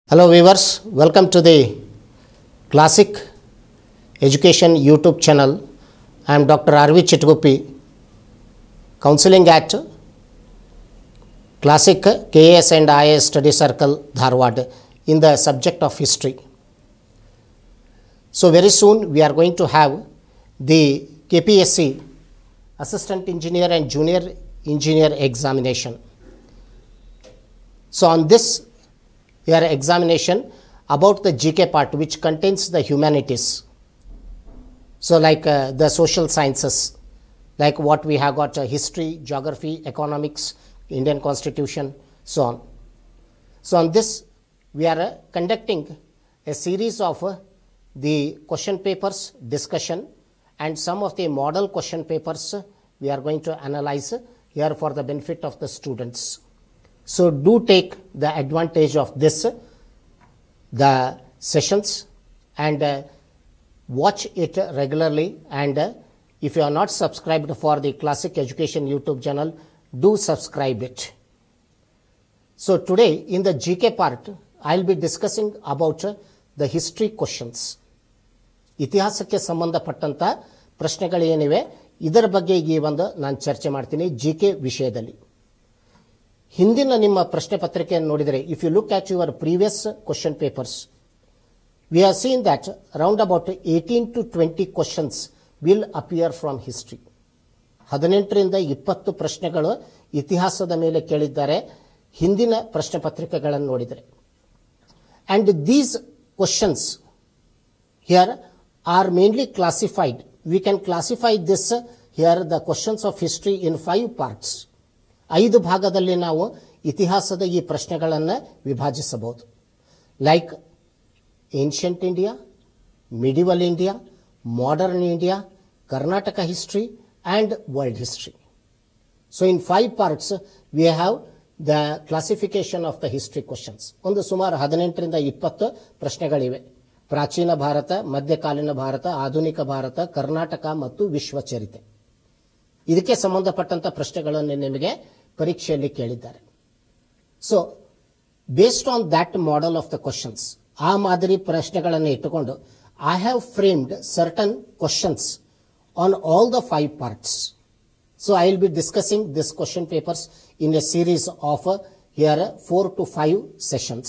Hello viewers, welcome to the Classic Education YouTube channel. I am Dr. R.V. Chitgupi, counseling at Classic KAS and IAS Study Circle, Dharwad, in the subject of history. So very soon we are going to have the KPSC Assistant Engineer and Junior Engineer examination. So on this your examination about the GK part which contains the humanities. So like uh, the social sciences, like what we have got uh, history, geography, economics, Indian constitution, so on. So on this we are uh, conducting a series of uh, the question papers discussion and some of the model question papers uh, we are going to analyze uh, here for the benefit of the students. So do take the advantage of this, uh, the sessions, and uh, watch it regularly. And uh, if you are not subscribed for the Classic Education YouTube channel, do subscribe it. So today in the GK part, I'll be discussing about uh, the history questions. ಇತಿಹಾಸಕ್ಕೆ ಸಂಬಂಧಪಟ್ಟಂತ ಪ್ರಶ್ನೆಗಳೇನಿವೆ ಇದರ ಬಗ್ಗೆ ಈ ಒಂದು ನಾನು ಚರ್ಚೆ ಮಾಡ್ತೀನಿ G K ವಿಷಯದಲ್ಲಿ ಹಿಂದಿನ ನಿಮ್ಮ ಪ್ರಶ್ನೆ ಪತ್ರಿಕೆಯನ್ನು ನೋಡಿದರೆ if you look at your previous question papers we are seen that round about eighteen to twenty questions will appear from history ಹದಿನೆಂಟರಿಂದ ಇಪ್ಪತ್ತು ಪ್ರಶ್ನೆಗಳು ಇತಿಹಾಸದ ಮೇಲೆ ಕೇಳಿದ್ದಾರೆ ಹಿಂದಿನ ಪ್ರಶ್ನೆ ಪತ್ರಿಕೆಗಳನ್ನು ನೋಡಿದರೆ and these questions here are mainly classified. We can classify this uh, here the questions of history in five parts. ಐದು ಭಾಗದಲ್ಲಿ ನಾವು ಇತಿಹಾಸದ ಈ ಪ್ರಶ್ನೆಗಳನ್ನು ವಿಭಾಜಿಸಬಹುದು like ancient India medieval India modern India Karnataka history and world history so in five parts we have the classification of the history questions ಒಂದು ಸುಮಾರು ಹದಿನೆಂಟರಿಂದ ಇಪ್ಪತ್ತು ಪ್ರಶ್ನೆಗಳಿವೆ ಪ್ರಾಚೀನ ಭಾರತ ಮಧ್ಯಕಾಲೀನ ಭಾರತ ಆಧುನಿಕ ಭಾರತ ಕರ್ನಾಟಕ ಮತ್ತು ವಿಶ್ವ ಚರಿತೆ ಇದಕ್ಕೆ ಸಂಬಂಧಪಟ್ಟಂತ ಪ್ರಶ್ನೆಗಳನ್ನು ನಿಮಗೆ ಪರೀಕ್ಷೆಯಲ್ಲಿ ಕೇಳಿದ್ದಾರೆ so based on that model of the questions ಆ ಮಾದರಿ ಪ್ರಶ್ನೆಗಳನ್ನು ಇಟ್ಟುಕೊಂಡು I have framed certain questions on all the five parts so I will be discussing this question papers in a series of here four to five sessions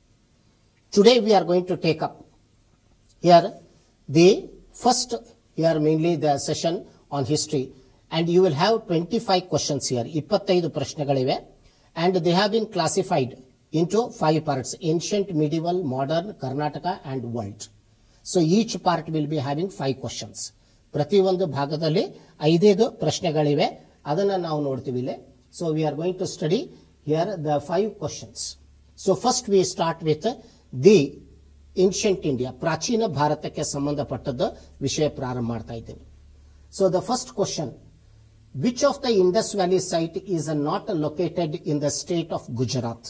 Today we are going to take up here the first here mainly the session on history and you will have 25 questions here 25 ಪ್ರಶ್ನೆಗಳಿವೆ and they have been classified into five parts ancient medieval modern karnataka and world so each part will be having five questions ಪ್ರತಿಯೊಂದು ಭಾಗದಲ್ಲಿ ಐದೈದು ಪ್ರಶ್ನೆಗಳಿವೆ ಅದನ್ನು ನಾವು ನೋಡ್ತೀವಿ ಇಲ್ಲಿ so we are going to study here the five questions so first we start with the ancient India ಪ್ರಾಚೀನ ಭಾರತಕ್ಕೆ ಸಂಬಂಧಪಟ್ಟದ್ದು ವಿಷಯ ಪ್ರಾರಂಭ ಮಾಡ್ತಾ ಇದ್ದೀನಿ so the first question which of the Indus valley site is not located in the state of Gujarat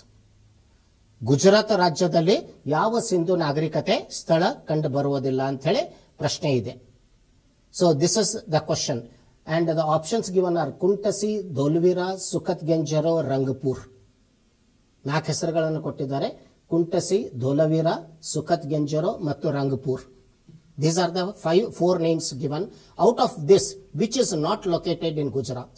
Gujarat ರಾಜ್ಯದಲ್ಲಿ ಯಾವ ಸಿಂಧು ನಾಗರಿಕತೆ ಸ್ಥಳ ಕಂಡು ಬರುವುದಿಲ್ಲ ಅಂತ ಹೇಳಿ ಪ್ರಶ್ನೆ ಇದೆ so this is the question and the options given are Kuntasi Dholavira ಸುಖತ್ ಗೆಂಜರೋ ರಂಗಪುರ್ ನಾಲ್ಕು ಹೆಸರುಗಳನ್ನು ಕೊಟ್ಟಿದ್ದಾರೆ ಕುಂಟಸಿ ಧೋಲವೀರ ಸುಖತ್ ಗೆಂಜರೋ ಮತ್ತು Rangpur these are the five four names given out of this which is not located in Gujarat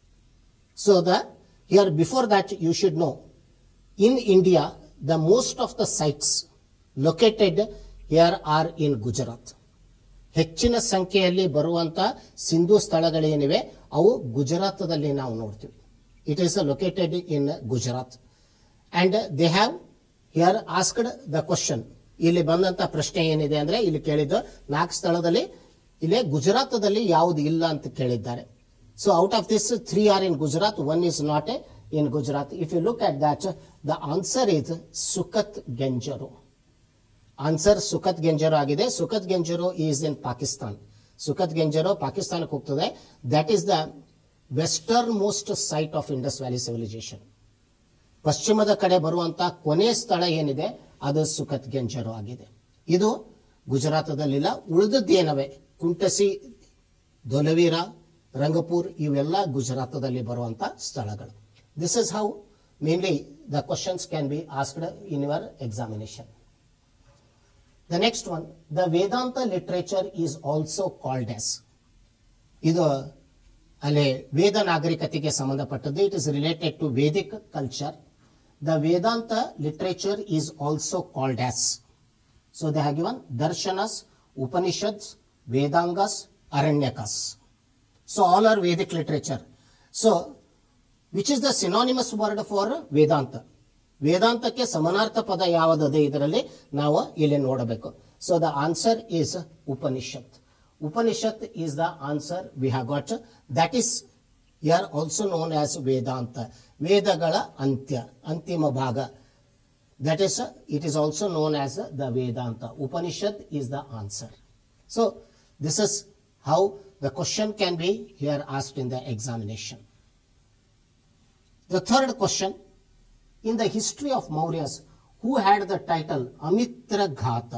so the here before that you should know in India the most of the sites located here are in Gujarat ಹೆಚ್ಚಿನ ಸಂಖ್ಯೆಯಲ್ಲಿ ಬರುವಂತ ಸಿಂಧು ಸ್ಥಳಗಳೇನಿವೆ ಅವು ಗುಜರಾತದಲ್ಲಿ ನಾವು ನೋಡ್ತೀವಿ it is located in Gujarat and they have here asked the question ಇಲ್ಲಿ ಬಂದಂತ ಪ್ರಶ್ನೆ ಏನಿದೆ ಅಂದ್ರೆ ಇಲ್ಲಿ ಕೇಳಿದ್ದು ನಾಲ್ಕು ಸ್ಥಳದಲ್ಲಿ ಇಲ್ಲಿ ಗುಜರಾತದಲ್ಲಿ ಯಾವುದು ಇಲ್ಲ ಅಂತ ಕೇಳಿದ್ದಾರೆ so out of this three are in Gujarat one is not a in Gujarat if you look at that the answer is ಸುಖತ್ ಗೆಂಜರು ಆನ್ಸರ್ ಸುಖತ್ ಗೆಂಜರೋ ಆಗಿದೆ ಸುಖತ್ ಗೆಂಜರೋ ಈಸ್ ಇನ್ ಪಾಕಿಸ್ತಾನ್ ಸುಖತ್ ಗೆಂಜರೋ ಪಾಕಿಸ್ತಾನಕ್ಕೆ ಹೋಗ್ತದೆ that is the western most site of Indus valley civilization ಪಶ್ಚಿಮದ ಕಡೆ ಬರುವಂತಹ ಕೊನೆಯ ಸ್ಥಳ ಏನಿದೆ ಅದು ಸುಖತ್ ಗೆಂಜರೋ ಆಗಿದೆ ಇದು ಗುಜರಾತದಲ್ಲಿಲ್ಲ ಉಳಿದದ್ದೇನವೆ ಕುಂಟಸಿ ದೊಲವೀರ ರಂಗಪುರ್ ಇವೆಲ್ಲ ಗುಜರಾತದಲ್ಲಿ ಬರುವಂತ ಸ್ಥಳಗಳು this is how mainly the questions can be asked in your examination. The next one, the Vedanta literature is also called as. ಇದು ಅಲ್ಲಿ ವೇದ ನಾಗರಿಕತೆಗೆ ಸಂಬಂಧಪಟ್ಟದ್ದು it is related to Vedic culture the Vedanta literature is also called as so they have given darshanas Upanishads Vedangas Aranyakas so all are Vedic literature so which is the synonymous word for Vedanta ವೇದಾಂತಕ್ಕೆ ಸಮಾನಾರ್ಥ ಪದ ಯಾವುದಿದೆ ಇದರಲ್ಲಿ ನಾವು ಇಲ್ಲಿ ನೋಡಬೇಕು so the answer is Upanishad Upanishad is the answer we have got that is are also known as Vedanta ವೇದಗಳ ಅಂತ್ಯ ಅಂತಿಮ ಭಾಗ that is it is also known as the vedanta upanishad is the answer so this is how the question can be here asked in the examination the third question in the history of mauryas who had the title amitra ghata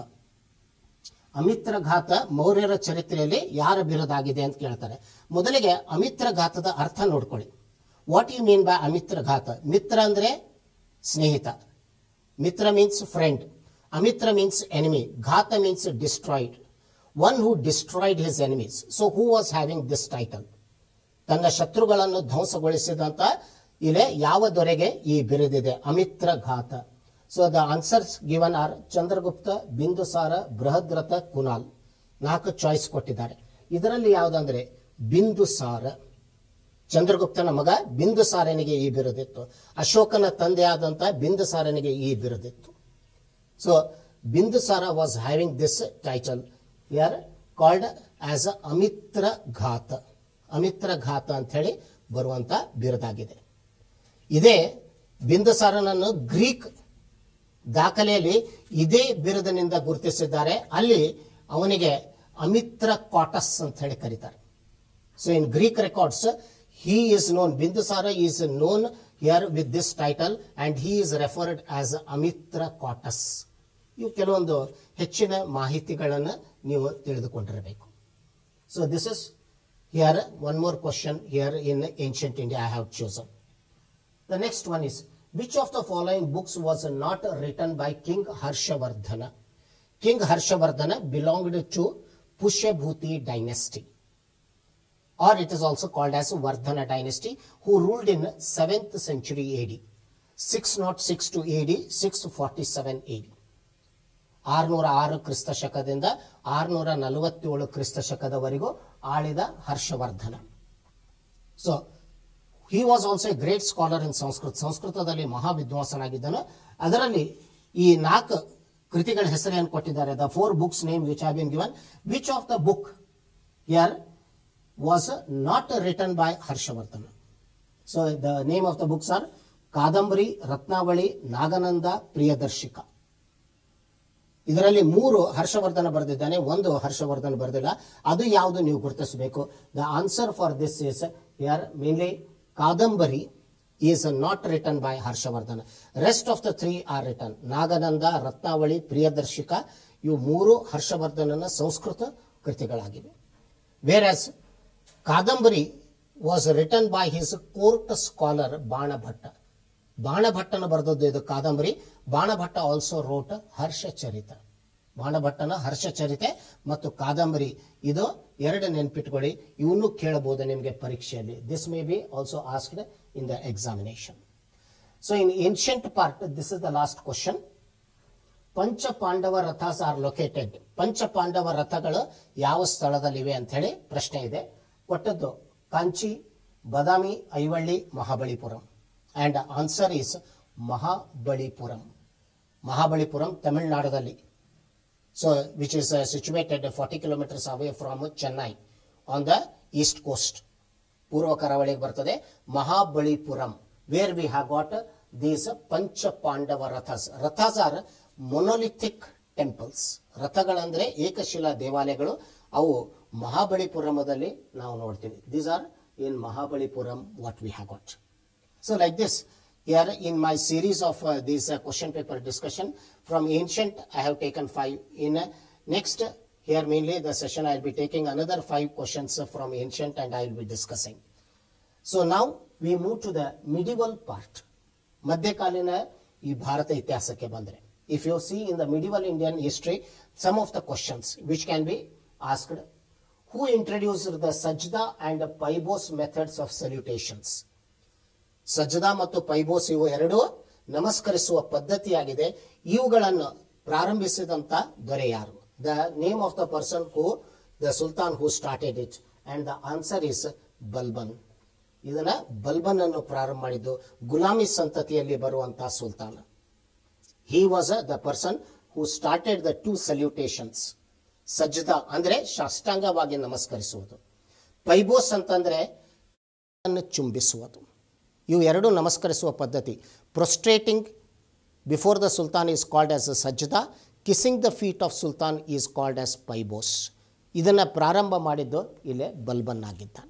ಅಮಿತ್ರ ಘಾತ ಮೌರ್ಯರ ಚರಿತ್ರೆಯಲ್ಲಿ ಯಾರ ಬಿರುದಾಗಿದೆ ಅಂತ ಕೇಳ್ತಾರೆ ಮೊದಲಿಗೆ ಅಮಿತ್ರ ಘಾತದ ಅರ್ಥ ನೋಡ್ಕೊಳ್ಳಿ what you mean by Amitraghata ಮಿತ್ರ ಅಂದ್ರೆ ಸ್ನೇಹಿತ mitra means friend amitra means enemy ghata means destroyed one who destroyed his enemies so who was having this title ತನ್ನ ಶತ್ರುಗಳನ್ನು ಧ್ವಂಸಗೊಳಿಸಿದಂತ ಇಲ್ಲಿ ಯಾವ ದೊರೆಗೆ ಈ ಬಿರುದಿದೆ Amitraghata so the answers given are Chandragupta Bindusara Brihadratha Kunal ನಾಲ್ಕು ಚಾಯ್ಸ್ ಕೊಟ್ಟಿದ್ದಾರೆ ಇದರಲ್ಲಿ ಯಾವುದಂದ್ರೆ ಬಿಂದುಸಾರ ಚಂದ್ರಗುಪ್ತನ ಮಗ ಬಿಂದುಸಾರನಿಗೆ ಈ ಬಿರುದಿತ್ತು ಅಶೋಕನ ತಂದೆಯಾದಂತ ಬಿಂದುಸಾರನಿಗೆ ಈ ಬಿರುದಿತ್ತು so Bindusara was having this title ಯಾರ್ called as a Amitraghata ಅಮಿತ್ರ ಘಾತ ಅಂತ ಹೇಳಿ ಬರುವಂತ ಬಿರುದಾಗಿದೆ ಇದೇ ಬಿಂದುಸಾರನನ್ನು ಗ್ರೀಕ್ ದಾಖಲೆಯಲ್ಲಿ ಇದೇ ಬಿರುದಿನಿಂದ ಗುರುತಿಸಿದ್ದಾರೆ ಅಲ್ಲಿ ಅವನಿಗೆ ಅಮಿತ್ರ ಕಾಟಸ್ ಅಂತ ಹೇಳಿ ಕರೀತಾರೆ so in Greek records he is known bindusara is known here with this title and he is referred as amitra ಕಾಟಸ್ ಇವು ಕೆಲವೊಂದು ಹೆಚ್ಚಿನ ಮಾಹಿತಿಗಳನ್ನು ನೀವು ತಿಳಿದುಕೊಂಡಿರಬೇಕು so this is here one more question here in ancient India I have chosen the next one is which of the following books was not written by king Harshavardhana king Harshavardhana belonged to Pushyabhuti dynasty or it is also called as Vardhana dynasty, who ruled in 7th century AD, 606 to AD, 647 AD. ಆರ್ನೂರ ಆರು ಕ್ರಿಸ್ತ ಶಕದಿಂದ ಆರ್ನೂರ ನಲವತ್ತೇಳು ಕ್ರಿಸ್ತ ಶಕದವರೆಗೂ ಆಳಿದ Harshavardhana so he was also a great scholar in Sanskrit ಸಂಸ್ಕೃತದಲ್ಲಿ ಮಹಾವಿದ್ವಾಂಸನಾಗಿದ್ದನು ಅದರಲ್ಲಿ ಈ ನಾಲ್ಕು ಕೃತಿಗಳ ಹೆಸರೇನು ಕೊಟ್ಟಿದ್ದಾರೆ the four books name which have been given which of the book ಯರ್ was not written by Harshavardhana. So the name of the books are ಕಾದಂಬರಿ ರತ್ನಾವಳಿ ನಾಗನಂದ ಪ್ರಿಯದರ್ಶಿಕ ಇದರಲ್ಲಿ ಮೂರು ಹರ್ಷವರ್ಧನ ಬರೆದಿದ್ದಾನೆ ಒಂದು ಹರ್ಷವರ್ಧನ ಬರೆದಿಲ್ಲ ಅದು ಯಾವುದು ನೀವು ಗುರುತಿಸಬೇಕು the answer for this is ಯಾರ್ mainly Kadambari is not written by Harshavardhana rest of the three are written Nagananda Ratnavali Priyadarshika ಇವು ಮೂರು ಹರ್ಷವರ್ಧನನ ಸಂಸ್ಕೃತ ಕೃತಿಗಳಾಗಿವೆ where Kadambari was written by his court scholar Banabhatta ಬಾಣಭಟ್ಟನ ಬರೆದದ್ದು ಇದು ಕಾದಂಬರಿ ಬಾಣಭಟ್ಟ ಆಲ್ಸೋ ರೋಟ್ ಹರ್ಷಚರಿತ ಬಾಣಭಟ್ಟನ ಹರ್ಷಚರಿತೆ ಮತ್ತು ಕಾದಂಬರಿ ಇದು ಎರಡು ನೆನ್ಪಿಟ್ಕೊಳ್ಳಿ ಇವನು ಕೇಳಬಹುದು ನಿಮಗೆ ಪರೀಕ್ಷೆಯಲ್ಲಿ this may be also asked in the examination so in ancient part this is the last question Pancha Pandava ರಥಾಸ್ are located ಪಂಚ ಪಾಂಡವ ರಥಗಳು ಯಾವ ಸ್ಥಳದಲ್ಲಿವೆ ಅಂತ ಹೇಳಿ ಪ್ರಶ್ನೆ ಇದೆ ಕೊಟ್ಟದ್ದು Kanchi Badami Aihole Mahabalipuram and answer is Mahabalipuram Mahabalipuram ತಮಿಳುನಾಡದಲ್ಲಿ so which is situated forty kilometres away from Chennai on the east coast ಪೂರ್ವ ಕರಾವಳಿಗೆ ಬರ್ತದೆ Mahabalipuram where we have got these Pancha Pandava rathas rathas are monolithic temples ರಥಗಳಂದ್ರೆ ಏಕಶಿಲಾ ದೇವಾಲಯಗಳು ಅವು ಮಹಾಬಳಿಪುರಮದಲ್ಲಿ ನಾವು ನೋಡ್ತೀವಿ these are in Mahabalipuram what we have got So like this, here in my series of uh, these uh, question paper discussion from ancient, I have taken five. In uh, next, here mainly the session I will be taking another five questions uh, from ancient and I will be discussing. So now we move to the medieval part. ಮಧ್ಯಕಾಲೀನ ಈ ಭಾರತ ಇತಿಹಾಸಕ್ಕೆ ಬಂದರೆ if you see in the medieval Indian history some of the questions which can be asked who introduced the sajda and paibos methods of salutations sajda ಮತ್ತು ಪೈಬೋಸ್ ಇವು ಎರಡು ನಮಸ್ಕರಿಸುವ ಪದ್ಧತಿಯಾಗಿದೆ ಇವುಗಳನ್ನು ಪ್ರಾರಂಭಿಸಿದಂತ ದೊರೆ ಯಾರು the name of the person who the sultan who started it and the answer is Balban ಇದನ್ನ ಬಲ್ಬನ್ ಅನ್ನು ಪ್ರಾರಂಭ ಮಾಡಿದ್ದು ಗುಲಾಮಿ ಸಂತತಿಯಲ್ಲಿ ಬರುವಂತಹ ಸುಲ್ತಾನ he was the person who started the two salutations sajda ಅಂದ್ರೆ ಸಾಷ್ಟಾಂಗವಾಗಿ ನಮಸ್ಕರಿಸುವುದು ಪೈಬೋಸ್ ಅಂತಂದ್ರೆ ಅನ್ನು ಚುಂಬಿಸುವುದು ಇವು ಎರಡು ನಮಸ್ಕರಿಸುವ ಪದ್ಧತಿ prostrating before the sultan is called as a sajda kissing the feet of sultan is called as paibos ಇದನ್ನು ಪ್ರಾರಂಭ ಮಾಡಿದ್ದು ಇಲ್ಲೇ ಬಲ್ಬನ್ ಆಗಿದ್ದಾನೆ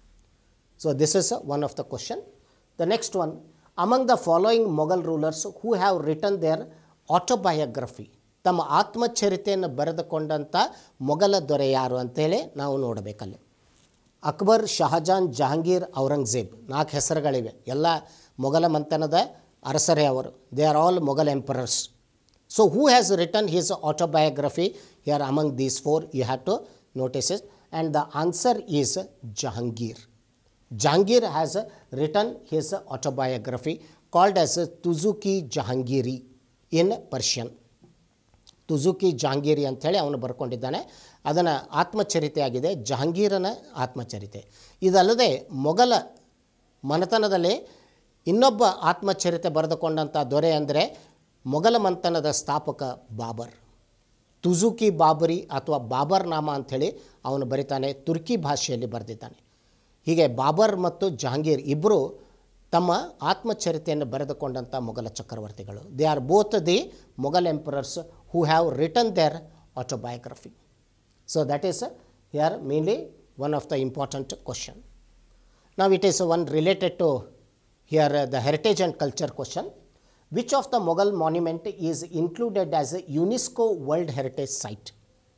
so this is one of the question the next one among the following Mughal rulers who have written their autobiography ತಮ್ಮ ಆತ್ಮಚರಿತೆಯನ್ನು ಬರೆದುಕೊಂಡಂಥ ಮೊಘಲ ದೊರೆ ಯಾರು ಅಂತೇಳಿ ನಾವು ನೋಡಬೇಕಲ್ಲಿ ಅಕ್ಬರ್ ಶಹಜಾನ್ ಜಹಾಂಗೀರ್ ಔರಂಗಜೇಬ್ ನಾಲ್ಕು ಹೆಸರುಗಳಿವೆ ಎಲ್ಲ ಮೊಘಲ ಮಂಥನದ ಅರಸರೇ ಅವರು they are all Mughal emperors so who has written his autobiography here among these four you have to notice is and the answer is Jahangir Jahangir has written his autobiography called as Tuzuki Jahangiri in Persian. Tuzuki Jahangiri ಅಂಥೇಳಿ ಅವನು ಬರ್ಕೊಂಡಿದ್ದಾನೆ ಅದನ್ನು ಆತ್ಮಚರಿತೆಯಾಗಿದೆ ಜಹಾಂಗೀರನ ಆತ್ಮಚರಿತೆ ಇದಲ್ಲದೆ ಮೊಘಲ ಮನೆತನದಲ್ಲಿ ಇನ್ನೊಬ್ಬ ಆತ್ಮಚರಿತೆ ಬರೆದುಕೊಂಡಂಥ ದೊರೆ ಅಂದರೆ ಮೊಘಲ ಮಂಥನದ ಸ್ಥಾಪಕ ಬಾಬರ್ ತುಜುಕಿ ಬಾಬರಿ ಅಥವಾ ಬಾಬರ್ ನಾಮ ಅಂಥೇಳಿ ಅವನು ಬರಿತಾನೆ ತುರ್ಕಿ ಭಾಷೆಯಲ್ಲಿ ಬರೆದಿದ್ದಾನೆ ಹೀಗೆ ಬಾಬರ್ ಮತ್ತು ಜಹಾಂಗೀರ್ ಇಬ್ಬರು ತಮ್ಮ ಆತ್ಮಚರಿತೆಯನ್ನು ಬರೆದುಕೊಂಡಂಥ ಮೊಘಲ ಚಕ್ರವರ್ತಿಗಳು they are both the Mughal emperors who have written their autobiography so that is here mainly one of the important question ನಾವು it is one related to here the heritage and culture question which of the Mughal monument is included as a UNESCO world heritage site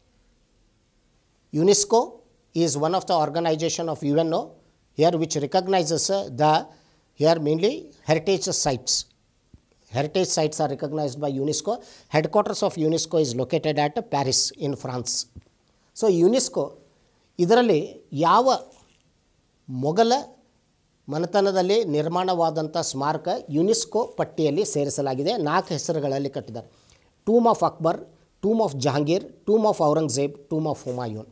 UNESCO is one of the organization of UNO here which recognizes uh, the here mainly heritage sites. Heritage sites are recognized by UNESCO. Headquarters of UNESCO is located at Paris in France. So UNESCO ಇದರಲ್ಲಿ ಯಾವ ಮೊಘಲ ಮನೆತನದಲ್ಲಿ ನಿರ್ಮಾಣವಾದಂಥ ಸ್ಮಾರಕ UNESCO ಪಟ್ಟಿಯಲ್ಲಿ ಸೇರಿಸಲಾಗಿದೆ ನಾಲ್ಕು ಹೆಸರುಗಳಲ್ಲಿ ಕಟ್ಟಿದ್ದಾರೆ tomb of Akbar tomb of Jahangir tomb of Aurangzeb tomb of Humayun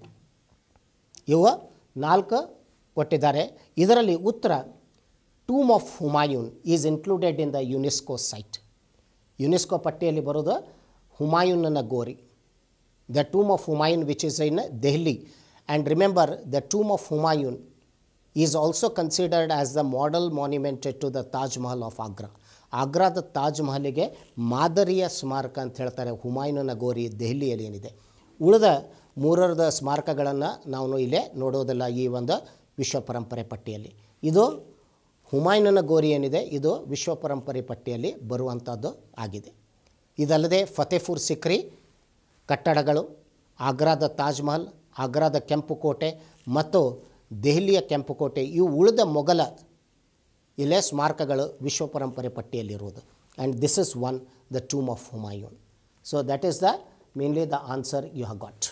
ಇವ ನಾಲ್ಕು ಕೊಟ್ಟಿದ್ದಾರೆ ಇದರಲ್ಲಿ ಉತ್ತರ tomb of Humayun is included in the UNESCO site UNESCO ಪಟ್ಟಿಯಲ್ಲಿ ಬರೋದು ಹುಮಾಯೂನನ ಗೋರಿ the tomb of Humayun which is in Delhi and remember the tomb of Humayun is also considered as the model monument to the Taj Mahal of Agra ಆಗ್ರಾದ ತಾಜ್ ಮಹಲಿಗೆ ಮಾದರಿಯ ಸ್ಮಾರಕ ಅಂತ ಹೇಳ್ತಾರೆ ಹುಮಾಯೂನನ ಗೋರಿ ದೆಹಲಿಯಲ್ಲಿ ಏನಿದೆ ಉಳಿದ ಮೂರರದ ಸ್ಮಾರಕಗಳನ್ನು ನಾವು ಇಲ್ಲೇ ನೋಡೋದಿಲ್ಲ ಈ ಒಂದು ವಿಶ್ವ ಪರಂಪರೆ ಪಟ್ಟಿಯಲ್ಲಿ ಇದು ಹುಮಾಯೂನನ ಗೋರಿ ಏನಿದೆ ಇದು ವಿಶ್ವ ಪರಂಪರೆ ಪಟ್ಟಿಯಲ್ಲಿ ಬರುವಂಥದ್ದು ಆಗಿದೆ ಇದಲ್ಲದೆ ಫತೇಪುರ್ ಸಿಕ್ರಿ ಕಟ್ಟಡಗಳು ಆಗ್ರಾದ ತಾಜ್ ಮಹಲ್ ಆಗ್ರಾದ ಕೆಂಪು ಕೋಟೆ ಮತ್ತು ದೆಹಲಿಯ ಕೆಂಪು ಕೋಟೆ ಇವು ಉಳಿದ ಮೊಘಲ ಇಲ್ಲೇ ಸ್ಮಾರಕಗಳು ವಿಶ್ವ ಪರಂಪರೆ ಪಟ್ಟಿಯಲ್ಲಿರುವುದು and this is one the tomb of Humayun so that is the mainly the answer you have got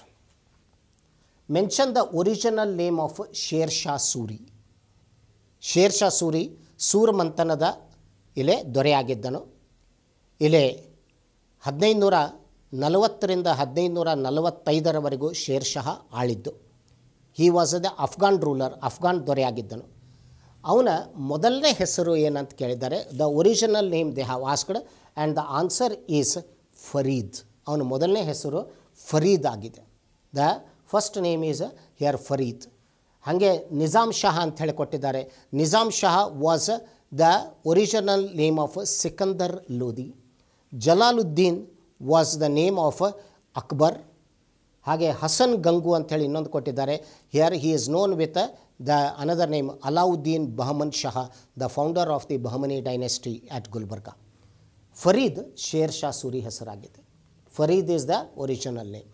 mention the original name of Sher Shah Suri Sher Shah Suri Sur ಮಂಥನದ ಇಲೆ ದೊರೆಯಾಗಿದ್ದನು ಇಲೆ ಹದಿನೈದು ನೂರ ನಲವತ್ತರಿಂದ ಹದಿನೈದು ನೂರ ನಲವತ್ತೈದರವರೆಗೂ ಶೇರ್ ಶಹ ಆಳಿದ್ದು he was the Afghan ruler Afghan ದೊರೆಯಾಗಿದ್ದನು ಅವನ ಮೊದಲನೇ ಹೆಸರು ಏನಂತ ಕೇಳಿದ್ದಾರೆ the original name they have asked and the answer is Farid ಅವನ ಮೊದಲನೇ ಹೆಸರು ಫರೀದ್ ಆಗಿದೆ the first name is here Farid ಹಾಗೆ ನಿಜಾಮ್ ಶಹ ಅಂತ ಹೇಳಿ ಕೊಟ್ಟಿದ್ದಾರೆ Nizam Shah was the original name of Sikandar Lodi Jalaluddin was the name of Akbar ಹಾಗೆ ಹಸನ್ ಗಂಗು ಅಂಥೇಳಿ ಇನ್ನೊಂದು ಕೊಟ್ಟಿದ್ದಾರೆ here he is known with the another name Alauddin Bahman Shah the founder of the Bahmani dynasty at Gulbarga Farid Sher Shah Suri ಹೆಸರಾಗಿದೆ Farid is the original name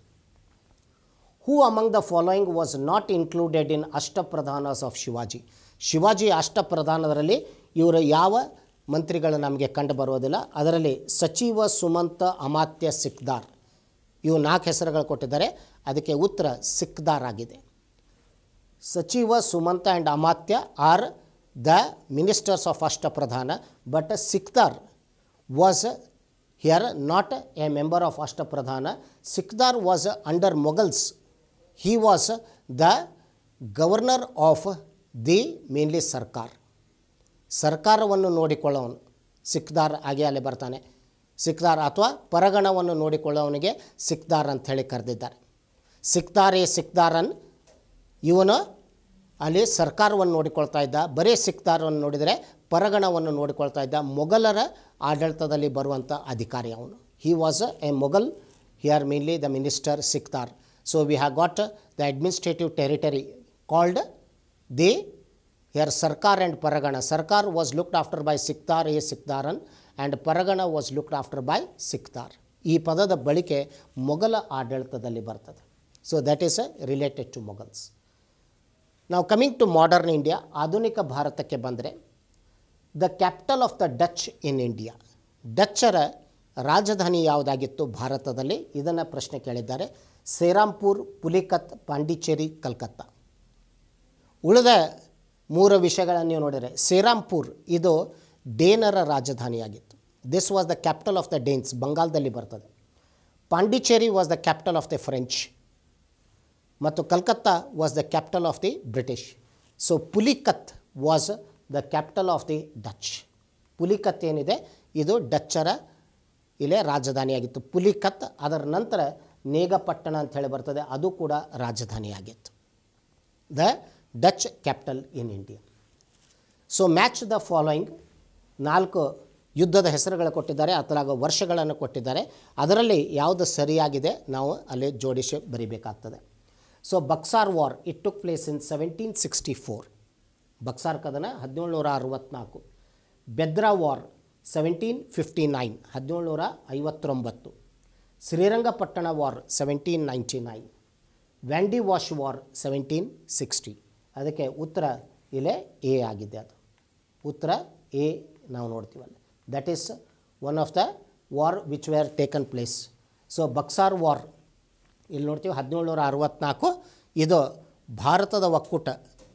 who among the following was not included in Ashtapradhans of Shivaji Shivaji ಅಷ್ಟಪ್ರಧಾನದಲ್ಲಿ ಇವರು ಯಾವ ಮಂತ್ರಿಗಳು ನಮಗೆ ಕಂಡು ಬರೋದಿಲ್ಲ ಅದರಲ್ಲಿ ಸಚಿವ ಸುಮಂತ ಅಮಾತ್ಯ ಸಿಕ್ದಾರ್ ಇವು ನಾಲ್ಕು ಹೆಸರುಗಳು ಕೊಟ್ಟಿದ್ದಾರೆ ಅದಕ್ಕೆ ಉತ್ತರ ಸಿಕ್ದಾರ್ ಆಗಿದೆ Sachiv Sumant and Amatya are the ministers of Ashtapradhan but sikdar was here not a member of Ashtapradhan sikdar was under Mughals he was the governor of the mainly sarkar ಸರ್ಕಾರವನ್ನು ನೋಡಿಕೊಳ್ಳೋನು ಸಿಕ್ದಾರ್ ಆಗಿ ಅಲ್ಲಿ ಬರ್ತಾನೆ ಸಿಕ್ದಾರ್ ಅಥವಾ ಪರಗಣವನ್ನು ನೋಡಿಕೊಳ್ಳೋವನಿಗೆ ಸಿಕ್ದಾರ್ ಅಂತ ಹೇಳಿ ಕರೆದಿದ್ದಾರೆ ಸಿಕ್ದಾರ್ ಎ ಸಿಕ್ದಾರನ್ ಇವನು ಅಲ್ಲಿ ಸರ್ಕಾರವನ್ನು ನೋಡಿಕೊಳ್ತಾ ಇದ್ದ ಬರೀ ಸಿಕ್ದಾರವನ್ನು ನೋಡಿದರೆ ಪರಗಣವನ್ನು ನೋಡಿಕೊಳ್ತಾ ಇದ್ದ ಮೊಘಲರ ಆಡಳಿತದಲ್ಲಿ ಬರುವಂಥ ಅಧಿಕಾರಿ ಅವನು he was a Mughal here mainly the minister sikdar so we have got the administrative territory called the here sarkar and pargana sarkar was looked after by sikdar a ಸಿಕ್ದಾರನ್ and pargana was looked after by sikdar ಈ ಪದದ ಬಳಕೆ ಮೊಘಲ ಆಡಳಿತದಲ್ಲಿ ಬರ್ತದೆ so that is related to Mughals ನಾವು coming to modern India ಆಧುನಿಕ ಭಾರತಕ್ಕೆ ಬಂದರೆ the capital of the Dutch in India ಡಚ್ಚರ ರಾಜಧಾನಿ ಯಾವುದಾಗಿತ್ತು ಭಾರತದಲ್ಲಿ ಇದನ್ನು ಪ್ರಶ್ನೆ ಕೇಳಿದ್ದಾರೆ ಸೇರಾಂಪುರ್ ಪುಲಿಕತ್ ಪಾಂಡಿಚೇರಿ ಕಲ್ಕತ್ತಾ ಉಳಿದ ಮೂರು ವಿಷಯಗಳನ್ನು ನೀವು ನೋಡಿದರೆ ಸೇರಾಂಪುರ್ ಇದು ಡೇನರ ರಾಜಧಾನಿಯಾಗಿತ್ತು this was the capital of the Danes ಬಂಗಾಳದಲ್ಲಿ ಬರ್ತದೆ Pondicherry was the capital of the French ಮತ್ತು Calcutta was the capital of the British so Pulicat was the capital of the Dutch Pulicat ಏನಿದೆ ಇದು ಡಚ್ಚರ ಇಲ್ಲೇ ರಾಜಧಾನಿಯಾಗಿತ್ತು ಪುಲಿಕತ್ ಅದರ ನಂತರ ನೇಗಪಟ್ಟಣ ಅಂತ ಹೇಳಿ ಬರ್ತದೆ ಅದು ಕೂಡ ರಾಜಧಾನಿಯಾಗಿತ್ತು the Dutch capital in India so match the following ನಾಲ್ಕು ಯುದ್ಧದ ಹೆಸರುಗಳು ಕೊಟ್ಟಿದ್ದಾರೆ ಅಥವಾ ವರ್ಷಗಳನ್ನು ಕೊಟ್ಟಿದ್ದಾರೆ ಅದರಲ್ಲಿ ಯಾವುದು ಸರಿಯಾಗಿದೆ ನಾವು ಅಲ್ಲಿ ಜೋಡಿಸಿ ಬರಿಬೇಕಾಗ್ತದೆ so Buxar war it took place in seventeen sixty four Buxar ಕದನ ಹದಿನೇಳುನೂರ ಅರವತ್ತ್ನಾಲ್ಕು Bedara war seventeen fifty nine ಹದಿನೇಳುನೂರ ಐವತ್ತೊಂಬತ್ತು Srirangapatna war seventeen ninety nine Wandiwash war seventeen sixty ಅದಕ್ಕೆ ಉತ್ತರ ಇಲ್ಲೇ ಎ ಆಗಿದೆ ಅದು ಉತ್ತರ ಎ ನಾವು ನೋಡ್ತೀವಲ್ಲ that is one of the war which were taken place so Buxar war ಇಲ್ಲಿ ನೋಡ್ತೀವಿ ಹದಿನೇಳುನೂರ ಅರವತ್ತ್ನಾಲ್ಕು ಇದು ಭಾರತದ ಒಕ್ಕೂಟ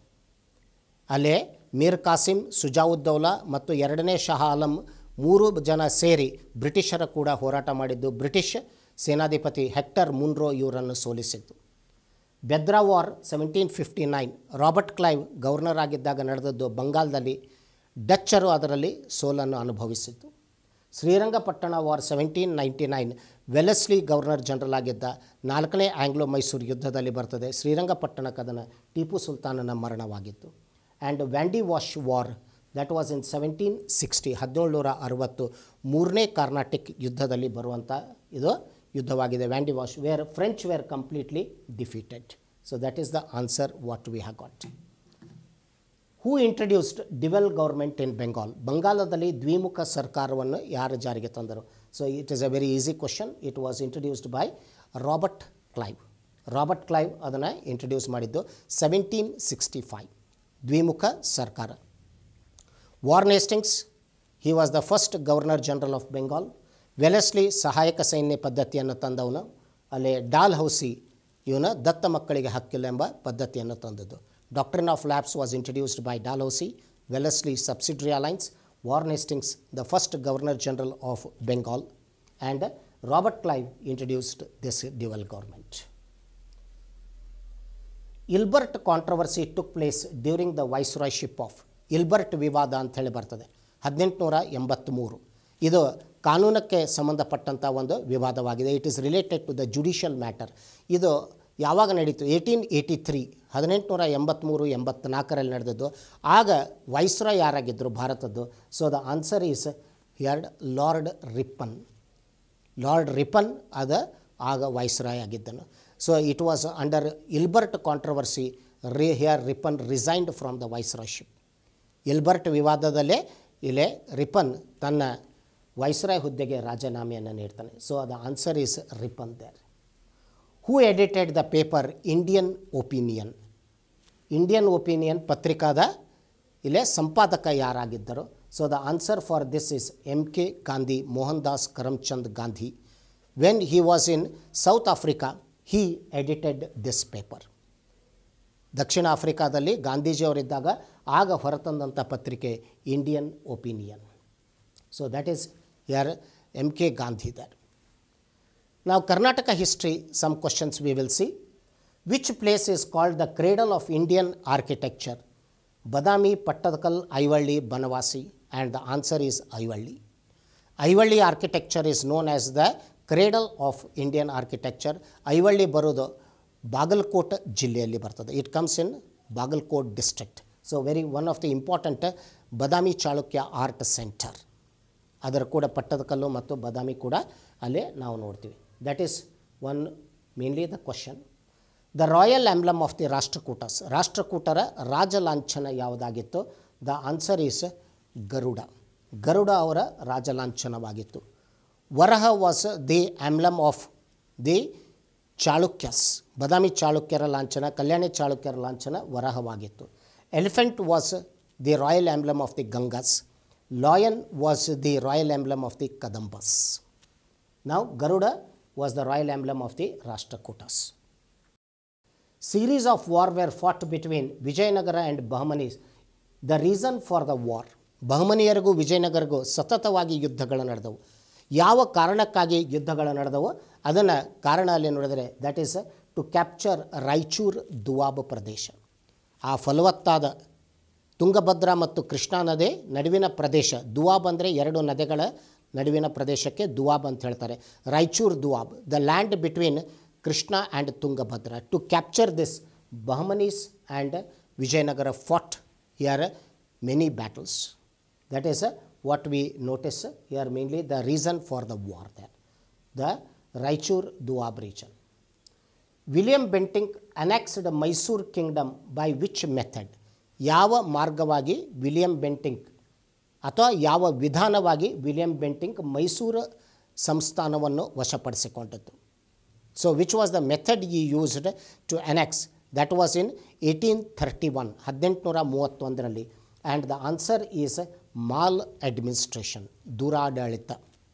ಅಲ್ಲೇ ಮೀರ್ ಕಾಸಿಂ ಸುಜಾವುದ್ದೌಲಾ ಮತ್ತು ಎರಡನೇ ಶಹ ಆಲಂ ಮೂರು ಜನ ಸೇರಿ ಬ್ರಿಟಿಷರ ಕೂಡ ಹೋರಾಟ ಮಾಡಿದ್ದು ಬ್ರಿಟಿಷ್ ಸೇನಾಧಿಪತಿ ಹೆಕ್ಟರ್ ಮುನ್ರೋ ಇವರನ್ನು ಸೋಲಿಸಿದ್ದು Bedara war seventeen fifty nine Robert Clive governor ಆಗಿದ್ದಾಗ ನಡೆದದ್ದು ಬಂಗಾಲದಲ್ಲಿ ಡಚ್ಚರು ಅದರಲ್ಲಿ ಸೋಲನ್ನು ಅನುಭವಿಸಿದ್ದು Srirangapatna war seventeen ninety nine Wellesley governor general ಆಗಿದ್ದ ನಾಲ್ಕನೇ ಆಂಗ್ಲೋ ಮೈಸೂರು ಯುದ್ಧದಲ್ಲಿ ಬರ್ತದೆ ಶ್ರೀರಂಗಪಟ್ಟಣ ಕದನ ಟಿಪ್ಪು ಸುಲ್ತಾನನ ಮರಣವಾಗಿತ್ತು and Wandiwash war that was in seventeen sixty ಹದಿನೇಳುನೂರ ಅರವತ್ತು ಮೂರನೇ ಕಾರ್ನಾಟಿಕ್ ಯುದ್ಧದಲ್ಲಿ ಬರುವಂಥ ಇದು ಯುದ್ಧವಾಗಿದೆ Wandiwash where French were completely defeated so that is the answer what we have got who introduced dual government in Bengal ಬಂಗಾಲದಲ್ಲಿ ದ್ವಿಮುಖ ಸರ್ಕಾರವನ್ನು ಯಾರು ಜಾರಿಗೆ ತಂದರು so it is a very easy question it was introduced by Robert Clive Robert Clive ಅದನ್ನು introduce ಮಾಡಿದ್ದು seventeen sixty five ದ್ವಿಮುಖ ಸರ್ಕಾರ Warren Hastings he was the first governor general of Bengal Wellesley ಸಹಾಯಕ ಸೈನ್ಯ ಪದ್ಧತಿಯನ್ನು ತಂದವನು ಅಲ್ಲಿ ಡಾಲ್ ಹೌಸಿ ಇವನ ದತ್ತ ಮಕ್ಕಳಿಗೆ ಹಕ್ಕಿಲ್ಲ ಎಂಬ ಪದ್ಧತಿಯನ್ನು ತಂದದ್ದು doctrine of lapse was introduced by Dalhousie Wellesley subsidiary alliance Warren Hastings the first governor general of Bengal and Robert Clive introduced this dual government Ilbert controversy took place during the viceroyship of Ilbert ವಿವಾದ ಅಂತ ಹೇಳಿ ಬರ್ತದೆ ಹದಿನೆಂಟುನೂರ ಎಂಬತ್ತ್ಮೂರು ಇದು ಕಾನೂನಕ್ಕೆ ಸಂಬಂಧಪಟ್ಟಂಥ ಒಂದು ವಿವಾದವಾಗಿದೆ it is related to the judicial matter ಇದು ಯಾವಾಗ ನಡೀತು ಏಯ್ಟೀನ್ ಏಯ್ಟಿ ತ್ರೀ ಹದಿನೆಂಟುನೂರ ಎಂಬತ್ತ್ಮೂರು ಎಂಬತ್ತ್ನಾಲ್ಕರಲ್ಲಿ ನಡೆದದ್ದು ಆಗ ವೈಸ್ರಾಯ್ ಯಾರಾಗಿದ್ದರು ಭಾರತದ್ದು so the answer is here Lord Ripon Lord Ripon ಅದ ಆಗ ವೈಸ್ರಾಯ್ ಆಗಿದ್ದನು so it was under Ilbert controversy ರಿ here Ripon resigned from the viceroyship Ilbert ವಿವಾದದಲ್ಲೇ ಇಲ್ಲೇ ರಿಪನ್ ತನ್ನ ವೈಸ್ರಾಯ್ ಹುದ್ದೆಗೆ ರಾಜೀನಾಮೆಯನ್ನು ನೀಡ್ತಾನೆ so the answer is Ripon there who edited the paper Indian Opinion Indian Opinion ಪತ್ರಿಕಾದ ಇಲ್ಲೇ ಸಂಪಾದಕ ಯಾರಾಗಿದ್ದರು So the answer for this is M.K. Gandhi, Mohandas Karamchand Gandhi. When he was in South Africa, he edited this paper. ದಕ್ಷಿಣ ಆಫ್ರಿಕಾದಲ್ಲಿ ಗಾಂಧೀಜಿಯವರಿದ್ದಾಗ ಆಗ ಹೊರತಂದಂಥ ಪತ್ರಿಕೆ Indian Opinion so that is uh M K Gandhi there ನಾವು Karnataka history some questions we will see which place is called the cradle of Indian architecture Badami Pattadakal Aihole Banavasi and the answer is Aihole Aihole architecture is known as the cradle of Indian architecture Aihole ಬರೋದು ಬಾಗಲಕೋಟ್ ಜಿಲ್ಲೆಯಲ್ಲಿ ಬರ್ತದೆ it comes in Bagalkot district so very one of the important Badami Chalukya art centre ಅದರ ಕೂಡ ಪಟ್ಟದಕಲ್ಲು ಮತ್ತು ಬದಾಮಿ ಕೂಡ ಅಲ್ಲೇ ನಾವು ನೋಡ್ತೀವಿ that is one mainly the question the royal emblem of the Rashtrakutas ರಾಷ್ಟ್ರಕೂಟರ ರಾಜಲಾಂಛನ ಯಾವುದಾಗಿತ್ತು the answer is Garuda Garuda ಅವರ ರಾಜಲಾಂಛನವಾಗಿತ್ತು Varaha was the emblem of the Chalukyas Badami ಚಾಳುಕ್ಯರ ಲಾಂಛನ ಕಲ್ಯಾಣಿ ಚಾಳುಕ್ಯರ ಲಾಂಛನ ವರಹವಾಗಿತ್ತು elephant was the royal emblem of the Gangas lion was the royal emblem of the Kadambas ನಾವು Garuda was the royal emblem of the ರಾಷ್ಟ್ರಕೂಟಸ್ series of war were fought between Vijayanagara and Bahmanis the reason for the war ಬಹಮನಿಯರಿಗೂ ವಿಜಯನಗರಿಗೂ ಸತತವಾಗಿ ಯುದ್ಧಗಳು ನಡೆದವು ಯಾವ ಕಾರಣಕ್ಕಾಗಿ ಯುದ್ಧಗಳು ನಡೆದವು ಅದನ್ನು ಕಾರಣ ಅಲ್ಲಿ ನೋಡಿದರೆ that is to capture Raichur Doab ಪ್ರದೇಶ ಆ ಫಲವತ್ತಾದ ತುಂಗಭದ್ರಾ ಮತ್ತು ಕೃಷ್ಣಾ ನದಿ ನಡುವಿನ ಪ್ರದೇಶ ದುವಾಬ್ ಅಂದರೆ ಎರಡು ನದಿಗಳ ನಡುವಿನ ಪ್ರದೇಶಕ್ಕೆ ದುವಾಬ್ ಅಂತ ಹೇಳ್ತಾರೆ Raichur Doab the land between Krishna and Tungabhadra to capture this Bahmanis and Vijayanagara fought here many battles that is what we notice here mainly the reason for the war there the Raichur Doab region William Bentinck annexed Mysuru kingdom by which method ಯಾವ ಮಾರ್ಗವಾಗಿ William Bentinck ಅಥವಾ ಯಾವ ವಿಧಾನವಾಗಿ William Bentinck Mysuru ಸಂಸ್ಥಾನವನ್ನು ವಶಪಡಿಸಿಕೊಂಡಿದ್ದು so which was the method he used to annex that was in eighteen thirty one ಹದಿನೆಂಟುನೂರ ಮೂವತ್ತೊಂದರಲ್ಲಿ and the answer is maladministration ದೂರಾಡಳಿತ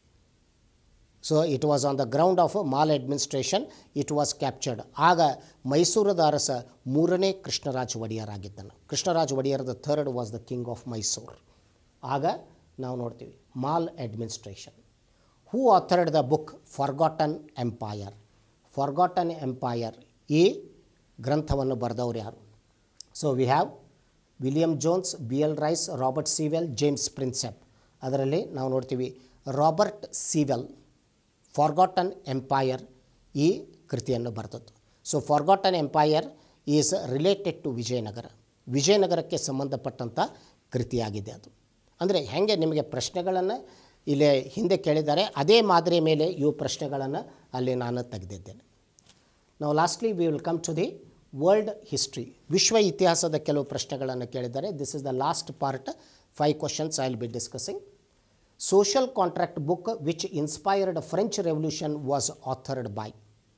so it was on the ground of maladministration it was captured ಆಗ ಮೈಸೂರದ ಅರಸ ಮೂರನೇ ಕೃಷ್ಣರಾಜ ಒಡೆಯರಾಗಿದ್ದನು Krishnaraja Wodeyar the third was the king of Mysuru ಆಗ ನಾವು ನೋಡ್ತೀವಿ maladministration who authored the book Forgotten Empire Forgotten Empire ಈ ಗ್ರಂಥವನ್ನು ಬರೆದವ್ರು ಯಾರು so we have William Jones B L Rice Robert Sewell James Prinsep ಅದರಲ್ಲಿ ನಾವು ನೋಡ್ತೀವಿ ರಾಬರ್ಟ್ ಸಿವೆಲ್ ಫಾರ್ಗಾಟನ್ ಎಂಪೈರ್ ಈ ಕೃತಿಯನ್ನು ಬರೆದದ್ದು so Forgotten Empire is related to Vijayanagara ವಿಜಯನಗರಕ್ಕೆ ಸಂಬಂಧಪಟ್ಟಂಥ ಕೃತಿಯಾಗಿದೆ ಅದು ಅಂದರೆ ಹೇಗೆ ನಿಮಗೆ ಪ್ರಶ್ನೆಗಳನ್ನು ಇಲ್ಲಿ ಹಿಂದೆ ಕೇಳಿದ್ದಾರೆ ಅದೇ ಮಾದರಿಯ ಮೇಲೆ ಇವು ಪ್ರಶ್ನೆಗಳನ್ನು ಅಲ್ಲಿ ನಾನು ತೆಗೆದಿದ್ದೇನೆ ನಾವು lastly we will come to the world history ವಿಶ್ವ ಇತಿಹಾಸದ ಕೆಲವು ಪ್ರಶ್ನೆಗಳನ್ನು ಕೇಳಿದ್ದಾರೆ this is the last part five questions I will be discussing Social Contract book which inspired French Revolution was authored by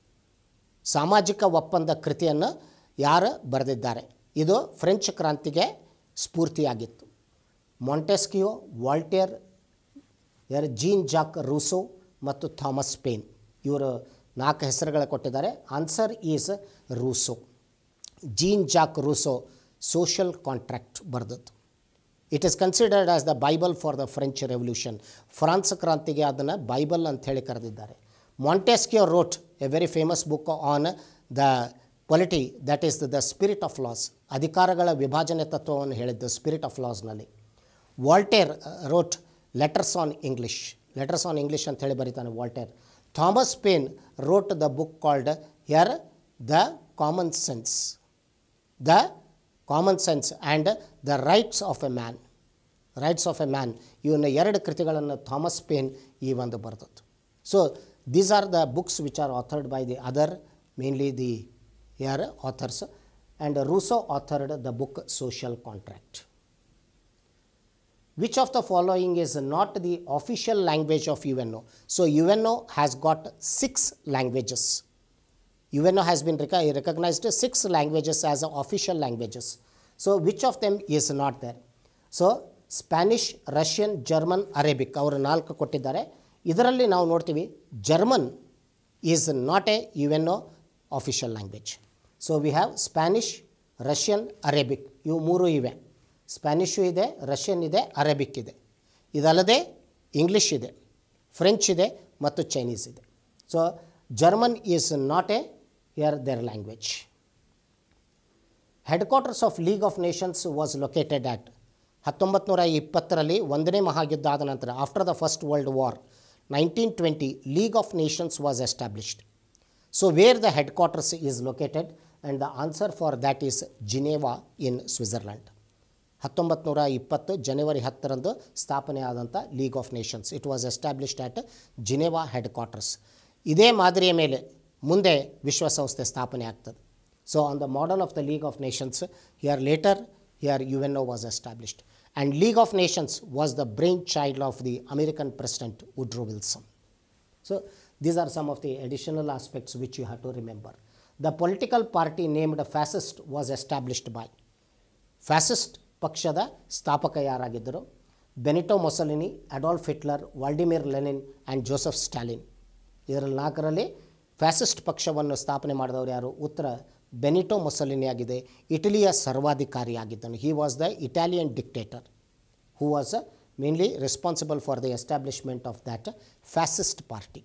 ಸಾಮಾಜಿಕ ಒಪ್ಪಂದ ಕೃತಿಯನ್ನು ಯಾರು ಬರೆದಿದ್ದಾರೆ ಇದು ಫ್ರೆಂಚ್ ಕ್ರಾಂತಿಗೆ ಸ್ಫೂರ್ತಿಯಾಗಿತ್ತು ಮಾಂಟೆಸ್ಕಿಯೋ ವಾಲ್ಟೇರ್ ಯಾರು ಜೀನ್ ಜಾಕ್ ರೂಸೋ ಮತ್ತು ಥಾಮಸ್ ಪೇನ್ ಇವರು ನಾಲ್ಕು ಹೆಸರುಗಳು ಕೊಟ್ಟಿದ್ದಾರೆ answer is Rousseau Jean Jacques Rousseau Social Contract ಬರೆದದ್ದು it is considered as the Bible for the French Revolution France ಕ್ರಾಂತಿಗೆ ಅದನ್ನು ಬೈಬಲ್ ಅಂತ ಹೇಳಿ ಕರೆದಿದ್ದಾರೆ Montesquieu wrote a very famous book on the polity that is the Spirit of Laws ಅಧಿಕಾರಗಳ ವಿಭಜನೆ ತತ್ವವನ್ನು ಹೇಳಿದ್ದು ಸ್ಪಿರಿಟ್ ಆಫ್ ಲಾಸ್ನಲ್ಲಿ Voltaire wrote Letters on English Letters on English ಅಂತ ಹೇಳಿ ಬರೀತಾನೆ Voltaire Thomas Paine wrote the book called uh the Common Sense the Common Sense and the Rights of a Man rights of a Man ಇವನ್ನ ಎರಡು ಕೃತಿಗಳನ್ನು Thomas Paine ಈ ಒಂದು ಬರೆದದ್ದು so these are the books which are authored by the other mainly the uh authors and Rousseau authored the book Social Contract which of the following is not the official language of UNO? So, UNO has got six languages. UNO has been rec- recognized six languages as official languages. So, which of them is not there? So, Spanish Russian German Arabic ಅವರು ನಾಲ್ಕು ಕೊಟ್ಟಿದ್ದಾರೆ ಇದರಲ್ಲಿ ನಾವು ನೋಡ್ತೀವಿ German is not a U N O official language so we have Spanish Russian Arabic ಇವು ಮೂರು ಇವೆ ಸ್ಪ್ಯಾನಿಷು ಇದೆ ರಷ್ಯನ್ ಇದೆ ಅರೇಬಿಕ್ ಇದೆ ಇದಲ್ಲದೆ ಇಂಗ್ಲೀಷ್ ಇದೆ ಫ್ರೆಂಚ್ ಇದೆ ಮತ್ತು ಚೈನೀಸ್ ಇದೆ so German is not a uh their language headquarters of League of Nations was located at ಹತ್ತೊಂಬತ್ತು ನೂರ ಇಪ್ಪತ್ತರಲ್ಲಿ ಒಂದನೇ ಮಹಾಯುದ್ಧ ಆದ ನಂತರ after the First World War nineteen twenty League of Nations was established so where the headquarters is located and the answer for that is Geneva in Switzerland ಹತ್ತೊಂಬತ್ತು ನೂರ ಇಪ್ಪತ್ತು ಜನವರಿ ಹತ್ತರಂದು ಸ್ಥಾಪನೆ ಆದಂಥ League of Nations it was established at Geneva headquarters ಇದೇ ಮಾದರಿಯ ಮೇಲೆ ಮುಂದೆ ವಿಶ್ವಸಂಸ್ಥೆ ಸ್ಥಾಪನೆ ಆಗ್ತದೆ so on the model of the League of Nations here later here U N O was established and League of Nations was the brainchild of the American president Woodrow Wilson So these are some of the additional aspects which you have to remember. The political party named fascist was established by fascist ಪಕ್ಷದ ಸ್ಥಾಪಕ ಯಾರಾಗಿದ್ದರು Benito Mussolini Adolf Hitler Vladimir Lenin and Joseph Stalin ಇದರಲ್ಲಿ ನಾಲ್ಕರಲ್ಲಿ fascist ಪಕ್ಷವನ್ನು ಸ್ಥಾಪನೆ ಮಾಡಿದವರು ಯಾರು ಉತ್ತರ ಬೆನಿಟೋ ಮೊಸಲಿನಿ ಆಗಿದೆ ಇಟಲಿಯ ಸರ್ವಾಧಿಕಾರಿಯಾಗಿದ್ದನು he was the Italian dictator who was uh, mainly responsible for the establishment of that uh, fascist party.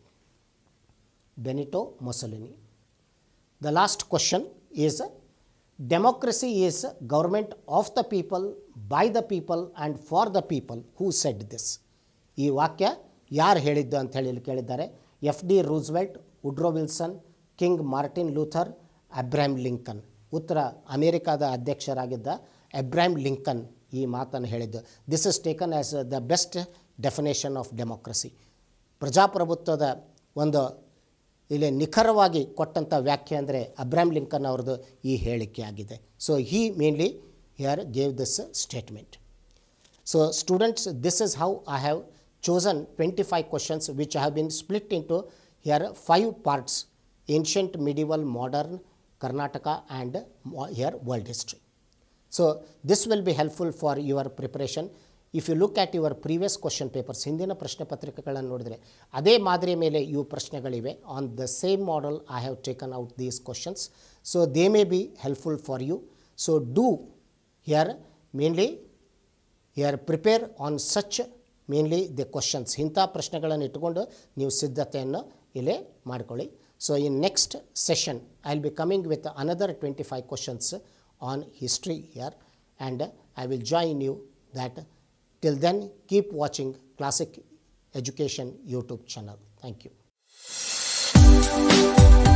Benito Mussolini. The last question is uh, democracy is uh, government of the people, by the people and for the people. Who said this? ಈ ವಾಕ್ಯ ಯಾರು ಹೇಳಿದ್ದು ಅಂತ ಹೇಳಿ ಇಲ್ಲಿ ಕೇಳಿದ್ದಾರೆ F D Roosevelt Woodrow Wilson King Martin Luther Abraham Lincoln ಉತ್ತರ ಅಮೇರಿಕಾದ ಅಧ್ಯಕ್ಷರಾಗಿದ್ದ ಅಬ್ರಾಹಂ ಲಿಂಕನ್ ಈ ಮಾತನ್ನು ಹೇಳಿದ್ದು this is taken as the best definition of democracy ಪ್ರಜಾಪ್ರಭುತ್ವದ ಒಂದು ಇಲ್ಲಿ ನಿಖರವಾಗಿ ಕೊಟ್ಟಂಥ ವ್ಯಾಖ್ಯೆ ಅಂದರೆ ಅಬ್ರಾಹಂ ಲಿಂಕನ್ ಅವ್ರದ್ದು ಈ ಹೇಳಿಕೆ ಆಗಿದೆ so he mainly here gave this statement So students, this is how I have chosen 25 questions which have been split into here five parts, ancient, medieval, modern, Karnataka and mo- here world history. So this will be helpful for your preparation. If you look at your previous question papers, ಹಿಂದಿನ ಪ್ರಶ್ನೆ ಪತ್ರಿಕೆಗಳನ್ನು ನೋಡಿದರೆ ಅದೇ ಮಾದರಿಯ ಮೇಲೆ ಇವು ಪ್ರಶ್ನೆಗಳಿವೆ on the same model I have taken out these questions so they may be helpful for you so do here mainly here prepare on such mainly the questions ಇಂಥ ಪ್ರಶ್ನೆಗಳನ್ನು ಇಟ್ಟುಕೊಂಡು ನೀವು ಸಿದ್ಧತೆಯನ್ನು ಇಲ್ಲೇ ಮಾಡಿಕೊಳ್ಳಿ so in next session I will be coming with another twenty five questions on history here and I will join you that till then keep watching classic education YouTube channel thank you